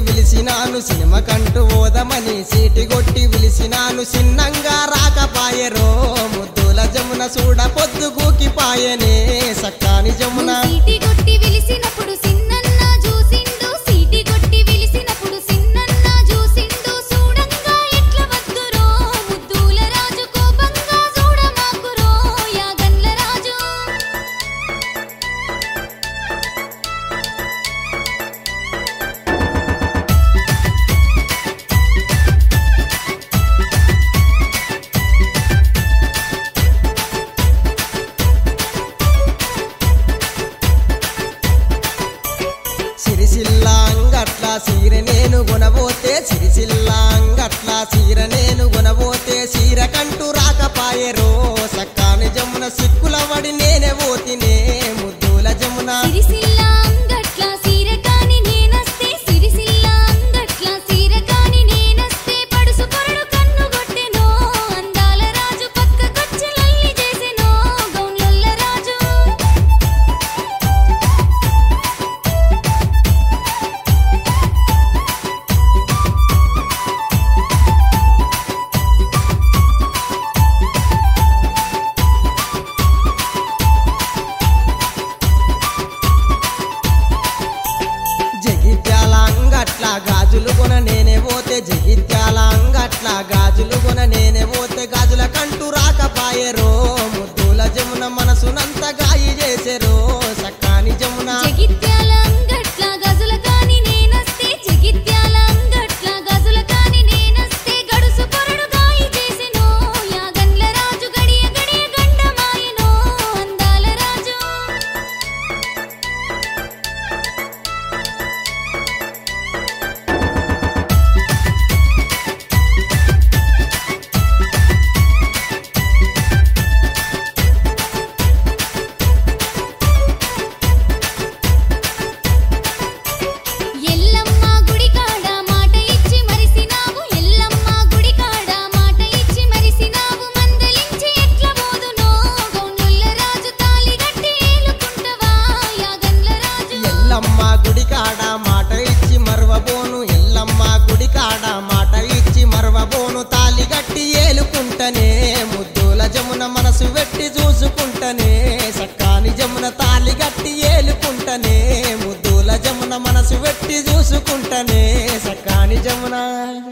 పిలిచినాను cinema కంటూ ఓదమని సీటి కొట్టి పిలిచినాను చిన్నంగా రాకపాయరో ముద్దుల జమున చూడ పొద్దు గూకిపాయనే సక్కాని జమున సీటి కొట్టి విలిసినప్పుడు సిన్నన్న చూసిండు సీటి కొట్టి విలిసినప్పుడు సిన్నన్న చూసిండు చూడంగా ఎట్ల వద్దురో ముద్దుల రాజు కోపంగా చూడమాకురో యాగన్ల రాజు సిరిసిల్ల అంగట్ల సీర నేను గుణబోతే సిరిసిల్ల అంగట్ల సీర